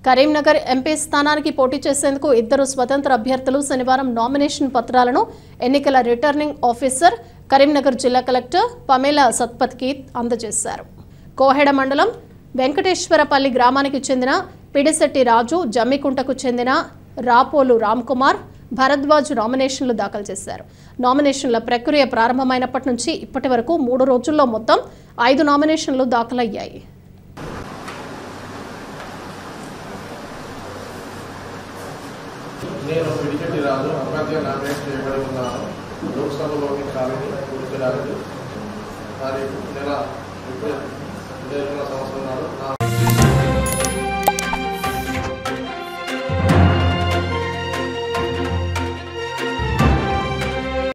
Karimnagar MP స్థానానికి పోటీ చేసేందుకు ఇద్దరు స్వతంత్ర అభ్యర్థులు శనివారం నామినేషన్ పత్రాలను ఎన్నికల రిటర్నింగ్ ఆఫీసర్ కరీంనగర్ జిల్లా కలెక్టర్ పమేలా సత్పథ్కి అందజేశారు కోహెడ మండలం వెంకటేశ్వరపల్లి గ్రామానికి చెందిన పిడిశెట్టి రాజు జమ్మికుంటకు చెందిన రాపోలు రామ్కుమార్ భరద్వాజ్ నామినేషన్లు దాఖలు చేశారు నామినేషన్ల ప్రక్రియ ప్రారంభమైనప్పటి నుంచి ఇప్పటి వరకు మూడు రోజుల్లో మొత్తం ఐదు నామినేషన్లు దాఖలయ్యాయి నేను పిడిచెట్టి రాజు అభ్యర్థిగా నామినేట్ చేయబడి ఉన్నాను లోక్సభలోని ఖాళీని పూర్తి చేయడానికి తారీఖు నెల ముప్పై రెండు వేల సంవత్సరం నాడు నా